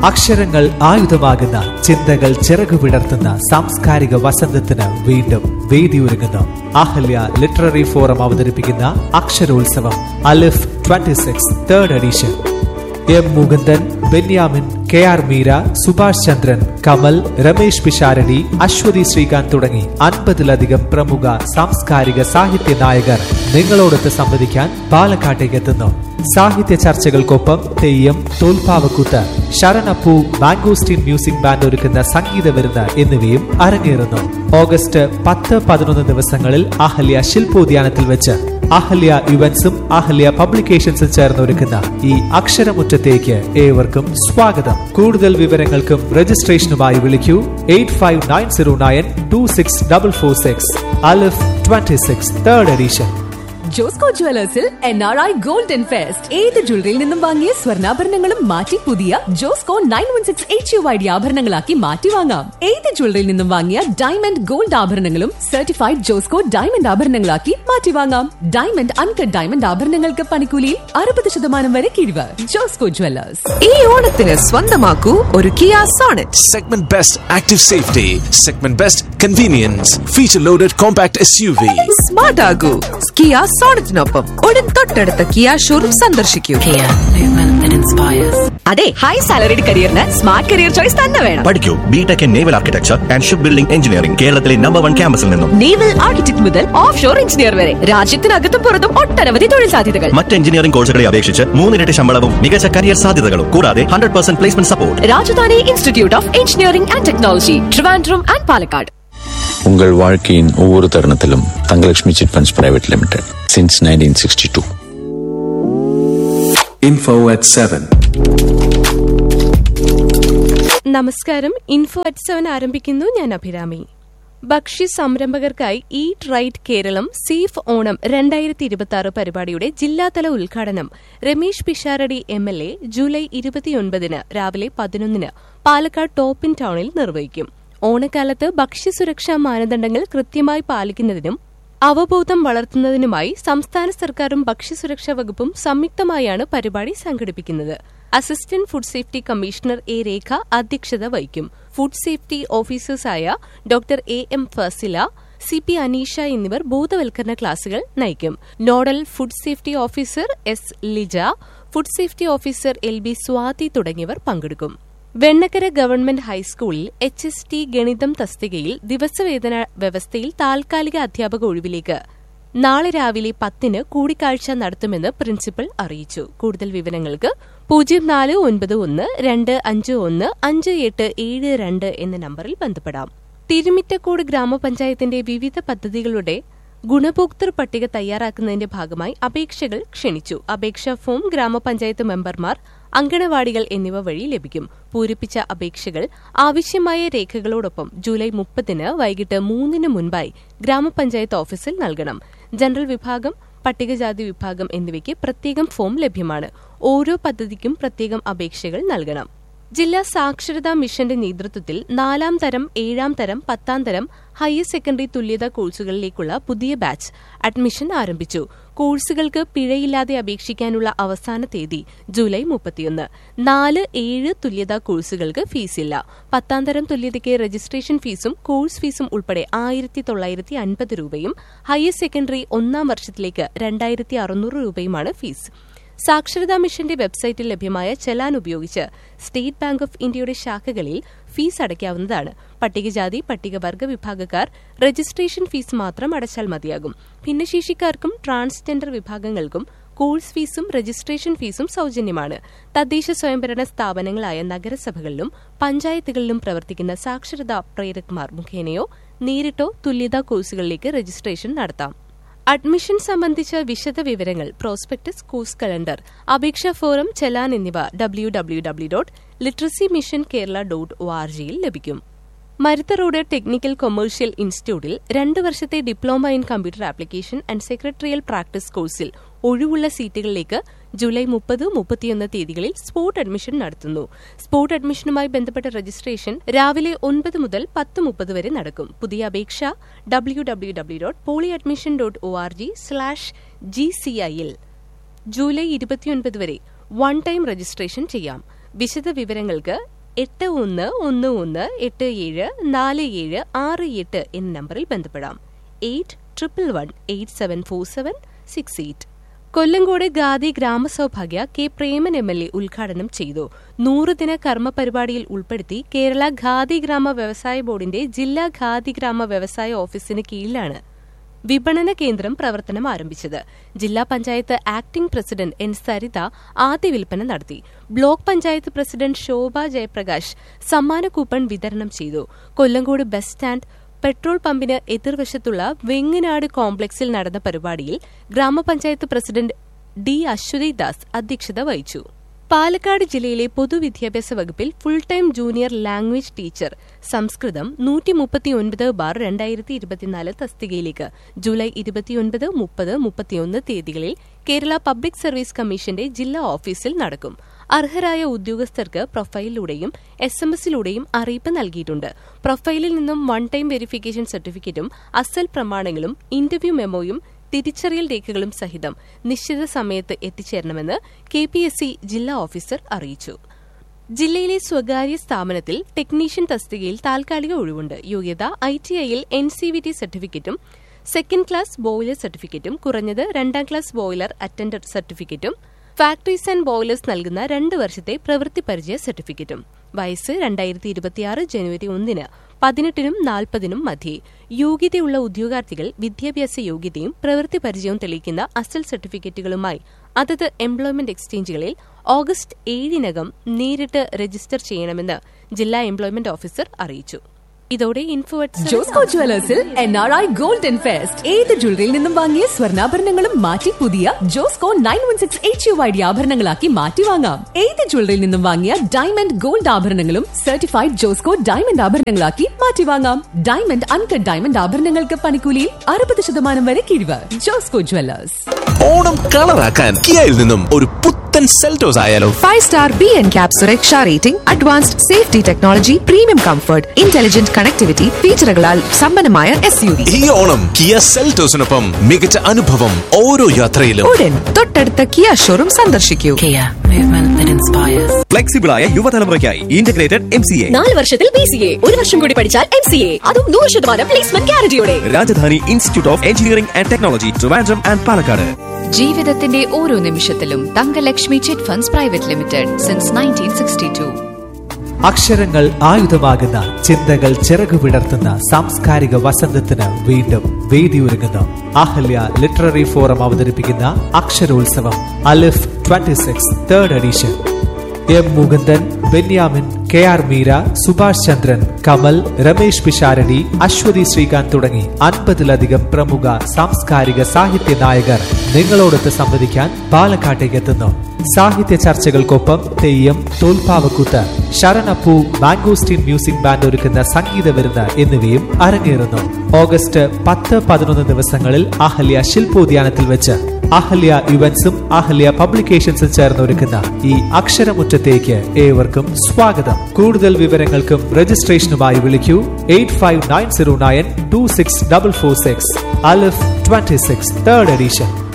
അക്ഷരങ്ങൾ ആയുധമാകുന്ന ചിന്തകൾ ചിറകു വിടർത്തുന്ന സാംസ്കാരിക വസന്തത്തിന് വീണ്ടും വേദിയൊരുങ്ങുന്നു അഹല്യ ലിറ്റററി ഫോറം അവതരിപ്പിക്കുന്ന Aksharotsavam Alif 26 six third edition M Mukundan Benyamin K R Meera Subhash Chandran Kamal Ramesh Pisharody Aswathy Sreekanth തുടങ്ങി അൻപതിലധികം പ്രമുഖ സാംസ്കാരിക സാഹിത്യ നായകർ നിങ്ങളോടൊത്ത് സംവദിക്കാൻ പാലക്കാട്ടേക്ക് എത്തുന്നു സാഹിത്യ ചർച്ചകൾക്കൊപ്പം തെയ്യം തോൽപ്പാവക്കൂത്ത് ശരണപ്പൂ മാംഗോസ്റ്റീൻ മ്യൂസിക് ബാൻഡ് ഒരുക്കുന്ന സംഗീത വിരുന്ന് എന്നിവയും അരങ്ങേറുന്നു ഓഗസ്റ്റ് പത്ത് പതിനൊന്ന് ദിവസങ്ങളിൽ അഹല്യ ശില്പോദ്യാനത്തിൽ വെച്ച് അഹല്യ ഇവന്റ്സും അഹല്യ പബ്ലിക്കേഷൻസും ചേർന്ന് ഒരുക്കുന്ന ഈ അക്ഷരമുറ്റത്തേക്ക് ഏവർക്കും സ്വാഗതം കൂടുതൽ വിവരങ്ങൾക്കും രജിസ്ട്രേഷനുമായി വിളിക്കൂ eight five nine zero nine two six double four six Alif twenty six third edition Josco ജുവലേഴ്സിൽ N R I golden fest ഏത് ജ്വല്ലറിയിൽ നിന്നും വാങ്ങിയ സ്വർണ്ണാഭരണങ്ങളും മാറ്റി പുതിയ Josco nine one six H U I D ആഭരണങ്ങളാക്കി മാറ്റി വാങ്ങാം ഏത് ജ്വല്ലറിയിൽ നിന്നും വാങ്ങിയ ഡയമണ്ട് ഗോൾഡ് ആഭരണങ്ങളും സർട്ടിഫൈഡ് ജോസ്കോ ഡയമണ്ട് ആഭരണങ്ങളാക്കി മാറ്റി വാങ്ങാം ഡയമണ്ട് അൺകട്ട് ഡയമണ്ട് ആഭരണങ്ങൾക്ക് പണിക്കൂലിയിൽ അറുപത് ശതമാനം വരെ കിഴിവ് ജോസ്കോ ജുവലേഴ്സ് ഈ ഓണത്തിന് സ്വന്തമാക്കൂ ഒരു Kia Sonet Segment Best Active Safety, Segment Best Convenience, Feature Loaded Compact SUV. Smart ആകൂ കിയ സോണറ്റിനൊപ്പം ഉടൻ തൊട്ടടുത്ത കിയ ഷോറൂം സന്ദർശിക്കൂ Kia, movement that inspires. അതെ ഹൈ സാലറിഡ് കരിയറിന് സ്മാർട്ട് കരിയർ ചോയ്സ് തന്നെ വേണം പഠിക്കൂ BTech in naval architecture and shipbuilding engineering കേരളത്തിലെ നമ്പർ വൺ ക്യാമ്പസിൽ നിന്നും നേവൽ ആർക്കിടെക്ട് മുതൽ ഓഫ് ഷോർ എഞ്ചിനീയർ വരെ രാജ്യത്തിനകത്തും പുറത്തും ഒട്ടനവധി തൊഴിൽ സാധ്യതകൾ മറ്റ് എഞ്ചിനീയറിംഗ് കോഴ്സുകളെ അപേക്ഷിച്ച് മൂന്നിരട്ടി ശമ്പളവും മികച്ച കരിയർ സാധ്യതകളും കൂടാതെ hundred percent placement support Rajadhani institute of engineering and technology Trivandrum and Palakkad உங்கள் வாழ்க்கையின் ஒவ்வொரு தருணத்திலும் Thangalakshmi chit funds private limited since nineteen sixty two Info at 7. നമസ്കാരം ഇൻഫോ അറ്റ് സെവൻ ആരംഭിക്കുന്നു ഞാൻ അഭിരാമി ഭക്ഷ്യ സംരംഭകർക്കായി ഈറ്റ് റൈറ്റ് കേരളം സീഫ് ഓണം രണ്ടായിരത്തി ഇരുപത്തി ആറ് പരിപാടിയുടെ ജില്ലാതല ഉദ്ഘാടനം Ramesh Pisharody M L A July ഇരുപത്തിയൊൻപതിന് രാവിലെ പതിനൊന്നിന് പാലക്കാട് ടോപ്പിൻ ടൗണിൽ നിർവഹിക്കും ഓണക്കാലത്ത് ഭക്ഷ്യസുരക്ഷാ മാനദണ്ഡങ്ങൾ കൃത്യമായി പാലിക്കുന്നതിനും അവബോധം വളർത്തുന്നതിനുമായി സംസ്ഥാന സർക്കാരും ഭക്ഷ്യസുരക്ഷാ വകുപ്പും സംയുക്തമായാണ് പരിപാടി സംഘടിപ്പിക്കുന്നത് assistant food safety commissioner A Rekha അധ്യക്ഷത വഹിക്കും ഫുഡ് സേഫ്റ്റി ഓഫീസേഴ്സായ doctor A M Fasila C P Aneesha എന്നിവർ ബോധവൽക്കരണ ക്ലാസുകൾ നയിക്കും nodal food safety officer S Lija food safety officer L B Swathi തുടങ്ങിയവർ പങ്കെടുക്കും വെണ്ണക്കര ഗവൺമെന്റ് ഹൈസ്കൂളിൽ എച്ച് എസ് ടി ഗണിതം തസ്തികയിൽ ദിവസവേതന വ്യവസ്ഥയിൽ താൽക്കാലിക അധ്യാപക ഒഴിവിലേക്ക് നാളെ രാവിലെ പത്തിന് കൂടിക്കാഴ്ച നടത്തുമെന്ന് പ്രിൻസിപ്പൽ അറിയിച്ചു കൂടുതൽ വിവരങ്ങൾക്ക് പൂജ്യം നാല് ഒൻപത് ഒന്ന് രണ്ട് അഞ്ച് ഒന്ന് അഞ്ച് എട്ട് ഏഴ് രണ്ട് എന്ന നമ്പറിൽ ബന്ധപ്പെടാം തിരുമിറ്റക്കോട് ഗ്രാമപഞ്ചായത്തിന്റെ വിവിധ പദ്ധതികളുടെ ഗുണഭോക്തൃ പട്ടിക തയ്യാറാക്കുന്നതിന്റെ ഭാഗമായി അപേക്ഷകൾ ക്ഷണിച്ചു അപേക്ഷാ ഫോം ഗ്രാമപഞ്ചായത്ത് മെമ്പർമാർ അങ്കണവാടികൾ എന്നിവ വഴി ലഭിക്കും പൂരിപ്പിച്ച അപേക്ഷകൾ ആവശ്യമായ രേഖകളോടൊപ്പം ജൂലൈ മുപ്പതിന് വൈകിട്ട് മൂന്നിന് മുൻപായി ഗ്രാമപഞ്ചായത്ത് ഓഫീസിൽ നൽകണം ജനറൽ വിഭാഗം പട്ടികജാതി വിഭാഗം എന്നിവയ്ക്ക് പ്രത്യേകം ഫോം ലഭ്യമാണ് ഓരോ പദ്ധതിക്കും പ്രത്യേകം അപേക്ഷകൾ നൽകണം ജില്ലാ സാക്ഷരതാ മിഷന്റെ നേതൃത്വത്തിൽ നാലാം തരം ഏഴാം തരം പത്താം തരം ഹയർ സെക്കൻഡറി തുല്യതാ കോഴ്സുകളിലേക്കുള്ള പുതിയ ബാച്ച് അഡ്മിഷൻ ആരംഭിച്ചു കോഴ്സുകൾക്ക് പിഴയില്ലാതെ അപേക്ഷിക്കാനുള്ള അവസാന തീയതി ജൂലൈ മുപ്പത്തിയൊന്ന് നാല് ഏഴ് തുല്യതാ കോഴ്സുകൾക്ക് ഫീസില്ല പത്താം തരം തുല്യതയ്ക്ക് രജിസ്ട്രേഷൻ ഫീസും കോഴ്സ് ഫീസും ഉൾപ്പെടെ ആയിരത്തി തൊള്ളായിരത്തി അൻപത് രൂപയും ഹയർ സെക്കൻഡറി ഒന്നാം വർഷത്തിലേക്ക് രണ്ടായിരത്തി അറുന്നൂറ് രൂപയുമാണ് ഫീസ് സാക്ഷരതാ മിഷന്റെ വെബ്സൈറ്റിൽ ലഭ്യമായ ചെലാൻ ഉപയോഗിച്ച് സ്റ്റേറ്റ് ബാങ്ക് ഓഫ് ഇന്ത്യയുടെ ശാഖകളിൽ ഫീസ് അടയ്ക്കാവുന്നതാണ് പട്ടികജാതി പട്ടികവർഗ വിഭാഗക്കാർ രജിസ്ട്രേഷൻ ഫീസ് മാത്രം അടച്ചാൽ മതിയാകും ഭിന്നശേഷിക്കാർക്കും ട്രാൻസ്ജെൻഡർ വിഭാഗങ്ങൾക്കും കോഴ്സ് ഫീസും രജിസ്ട്രേഷൻ ഫീസും സൌജന്യമാണ് തദ്ദേശ സ്വയംഭരണ സ്ഥാപനങ്ങളായ നഗരസഭകളിലും പഞ്ചായത്തുകളിലും പ്രവർത്തിക്കുന്ന സാക്ഷരതാ പ്രേരക്മാർ മുഖേനയോ നേരിട്ടോ തുല്യതാ കോഴ്സുകളിലേക്ക് രജിസ്ട്രേഷൻ നടത്താം അഡ്മിഷൻ സംബന്ധിച്ച വിശദ വിവരങ്ങൾ പ്രോസ്പെക്ടസ് കോഴ്സ് കലണ്ടർ അപേക്ഷാ ഫോറം ചെലാൻ എന്നിവ W W W dot literacy mission Kerala dot O R ജിയിൽ ലഭിക്കും മരുത്ത റോഡ് ടെക്നിക്കൽ കൊമേഴ്ഷ്യൽ ഇൻസ്റ്റിറ്റ്യൂട്ടിൽ രണ്ട് വർഷത്തെ diploma in computer application and secretarial practice കോഴ്സിൽ ഒഴിവുള്ള സീറ്റുകളിലേക്ക് ജൂലൈ മുപ്പത് മുപ്പത്തിയൊന്ന് തീയതികളിൽ സ്പോട്ട് അഡ്മിഷൻ നടത്തുന്നു സ്പോട്ട് അഡ്മിഷനുമായി ബന്ധപ്പെട്ട രജിസ്ട്രേഷൻ രാവിലെ ഒൻപത് മുതൽ പത്ത് മുപ്പത് വരെ നടക്കും പുതിയ അപേക്ഷ W W W dot poly admission dot O R G slash G C ഐയിൽ ജൂലൈ ഇരുപത്തിയൊൻപത് വരെ വൺ ടൈം രജിസ്ട്രേഷൻ ചെയ്യാം വിശദ വിവരങ്ങൾക്ക് എട്ട് ഒന്ന് ഒന്ന് ഒന്ന് എട്ട് ഏഴ് നാല് ഏഴ് ആറ് എട്ട് എന്ന നമ്പറിൽ ബന്ധപ്പെടാം eight triple one eight seven four seven six eight Kollengode Khadi ഗ്രാമസൗഭാഗ്യ K Preman M L A ഉദ്ഘാടനം ചെയ്തു നൂറുദിന കർമ്മ പരിപാടിയിൽ ഉൾപ്പെടുത്തി കേരള ഖാദി ഗ്രാമ വ്യവസായ ബോർഡിന്റെ ജില്ലാ ഖാദി ഗ്രാമ വ്യവസായ ഓഫീസിന് കീഴിലാണ് വിപണന കേന്ദ്രം പ്രവർത്തനം ആരംഭിച്ചത് ജില്ലാ panchayat acting president N Saritha ആദ്യ വിൽപ്പന നടത്തി ബ്ലോക്ക് പഞ്ചായത്ത് പ്രസിഡന്റ് ശോഭ ജയപ്രകാശ് സമ്മാന കൂപ്പൺ വിതരണം ചെയ്തു കൊല്ലങ്കോട് ബസ് സ്റ്റാൻഡ് പെട്രോൾ പമ്പിന് എതിർവശത്തുള്ള വെങ്ങനാട് കോംപ്ലക്സിൽ നടന്ന പരിപാടിയിൽ ഗ്രാമപഞ്ചായത്ത് പ്രസിഡന്റ് ഡി അശ്വതി ദാസ് അധ്യക്ഷത വഹിച്ചു പാലക്കാട് ജില്ലയിലെ പൊതുവിദ്യാഭ്യാസ വകുപ്പിൽ full time junior language teacher Sanskrit നൂറ്റി മുപ്പത്തിയൊൻപത് ബാർ രണ്ടായിരത്തി ഇരുപത്തിനാല് തസ്തികയിലേക്ക് ജൂലൈ ഇരുപത്തിയൊൻപത് മുപ്പത് മുപ്പത്തിയൊന്ന് തീയതികളിൽ കേരള പബ്ലിക് സർവീസ് കമ്മീഷന്റെ ജില്ലാ ഓഫീസിൽ നടക്കും അർഹരായ ഉദ്യോഗസ്ഥർക്ക് പ്രൊഫൈലിലൂടെയും എസ് എം എസിലൂടെയും അറിയിപ്പ് നൽകിയിട്ടുണ്ട് പ്രൊഫൈലിൽ നിന്നും വൺ ടൈം വെരിഫിക്കേഷൻ സർട്ടിഫിക്കറ്റും അസൽ പ്രമാണങ്ങളും ഇന്റർവ്യൂ മെമ്മോയും തിരിച്ചറിയൽ രേഖകളും സഹിതം നിശ്ചിത സമയത്ത് എത്തിച്ചേരണമെന്ന് കെ പി എസ് സി ജില്ലാ ഓഫീസർ അറിയിച്ചു ജില്ലയിലെ സ്വകാര്യ സ്ഥാപനത്തിൽ ടെക്നീഷ്യൻ തസ്തികയിൽ താൽക്കാലിക ഒഴിവുണ്ട് യോഗ്യത ഐ ടി ഐയിൽ എൻ സി വി ടി സർട്ടിഫിക്കറ്റും സെക്കൻഡ് ക്ലാസ് ബോയിലർ സർട്ടിഫിക്കറ്റും കുറഞ്ഞത് രണ്ടാം ക്ലാസ് ബോയിലർ അറ്റൻഡർ സർട്ടിഫിക്കറ്റും ഫാക്ടറീസ് ആൻഡ് ബോയിലേഴ്സ് നൽകുന്ന രണ്ട് വർഷത്തെ പ്രവൃത്തി പരിചയ സർട്ടിഫിക്കറ്റും വയസ്സ് രണ്ടായിരത്തി ഇരുപത്തിയാറ് ജനുവരി ഒന്നിന് പതിനെട്ടിനും നാൽപ്പതിനും മധ്യേ യോഗ്യതയുള്ള ഉദ്യോഗാർത്ഥികൾ വിദ്യാഭ്യാസ യോഗ്യതയും പ്രവൃത്തി പരിചയവും തെളിയിക്കുന്ന അസൽ സർട്ടിഫിക്കറ്റുകളുമായി അതത് എംപ്ലോയ്മെന്റ് എക്സ്ചേഞ്ചുകളിൽ ഓഗസ്റ്റ് ഏഴിനകം നേരിട്ട് രജിസ്റ്റർ ചെയ്യണമെന്ന് ജില്ലാ എംപ്ലോയ്മെന്റ് ഓഫീസർ അറിയിച്ചു ഇതോടെ ഇൻഫോ ജോസ്കോ ജുവലേഴ്സിൽ N R I golden fest ഏത് ജ്വല്ലറിയിൽ നിന്നും വാങ്ങിയ സ്വർണ്ണാഭരണങ്ങളും മാറ്റി പുതിയ Josco nine one six H U I D ആഭരണങ്ങളാക്കി മാറ്റി വാങ്ങാം ഏത് ജ്വല്ലറിയിൽ നിന്നും വാങ്ങിയ ഡയമണ്ട് ഗോൾഡ് ആഭരണങ്ങളും സർട്ടിഫൈഡ് ജോസ്കോ ഡയമണ്ട് ആഭരണങ്ങളാക്കി മാറ്റി വാങ്ങാം ഡയമണ്ട് അൺകട്ട് ഡയമണ്ട് ആഭരണങ്ങൾക്ക് പണിക്കൂലിയിൽ അറുപത് ശതമാനം വരെ കിഴിവ് ജോസ്കോ ജുവലേഴ്സ് ഓണം കളറാക്കാൻ കിയയിൽ നിന്നും ഒരു പുത്തൻ സെൽറ്റോസ് ആയാലോ five star B N cap സുരക്ഷ rating advanced safety technology premium comfort intelligent connectivity ഫീച്ചറുകളാൽ സമ്പന്നമായ എസ് യു വി ഈ ഓണം കിയ സെൽറ്റോസിനൊപ്പം മികച്ച അനുഭവം ഓരോ യാത്രയിലും ഉടൻ തൊട്ടടുത്ത കിയ ഷോറൂം സന്ദർശിക്കൂ Kia, movement that inspires. ഫ്ലെക്സിബിളായ യുവതലമുറയ്ക്കായി ഇന്റഗ്രേറ്റഡ് എം സി എ നാല് വർഷത്തിൽ ബി സി എ ഒരു വർഷം കൂടി പഠിച്ചാൽ എം സി എ അതും നൂറ് ശതമാനം പ്ലേസ്മെന്റ് ഗ്യാരണ്ടിയോടെ Rajadhani institute of engineering and technology Trivandrum and Palakkad ജീവിതത്തിന്റെ ഓരോ നിമിഷത്തിലും Thangalakshmi chit funds private limited since nineteen sixty two അക്ഷരങ്ങൾ ആയുധമാകുന്ന ചിന്തകൾ ചിറകു വിടർത്തുന്ന സാംസ്കാരിക വസന്തത്തിന് വീണ്ടും വേദിയൊരുങ്ങുന്നു അഹല്യ ലിറ്റററി ഫോറം അവതരിപ്പിക്കുന്ന Aksharotsavam Alif 26 six third edition M Mukundan Benyamin K R Meera Subhash Chandran Kamal Ramesh Pisharody Aswathy Sreekanth തുടങ്ങി അൻപതിലധികം പ്രമുഖ സാംസ്കാരിക സാഹിത്യ നായകർ നിങ്ങളോടൊത്ത് സംവദിക്കാൻ പാലക്കാട്ടേക്ക് എത്തുന്നു സാഹിത്യ ചർച്ചകൾക്കൊപ്പം തെയ്യം തോൽപ്പാവക്കൂത്ത് ശരണപ്പൂ മാംഗോസ്റ്റീൻ മ്യൂസിക് ബാൻഡ് ഒരുക്കുന്ന സംഗീത വിരുന്ന് എന്നിവയും അരങ്ങേറുന്നു ഓഗസ്റ്റ് പത്ത് പതിനൊന്ന് ദിവസങ്ങളിൽ അഹല്യ ശില്പോദ്യാനത്തിൽ വെച്ച് അഹല്യ ഇവന്റ്സും അഹല്യ പബ്ലിക്കേഷൻസും ചേർന്ന് ഒരുക്കുന്ന ഈ അക്ഷരമുറ്റത്തേക്ക് ഏവർക്കും സ്വാഗതം കൂടുതൽ വിവരങ്ങൾക്കും രജിസ്ട്രേഷനുമായി വിളിക്കൂ eight five nine zero nine two six double four six Alif twenty six third edition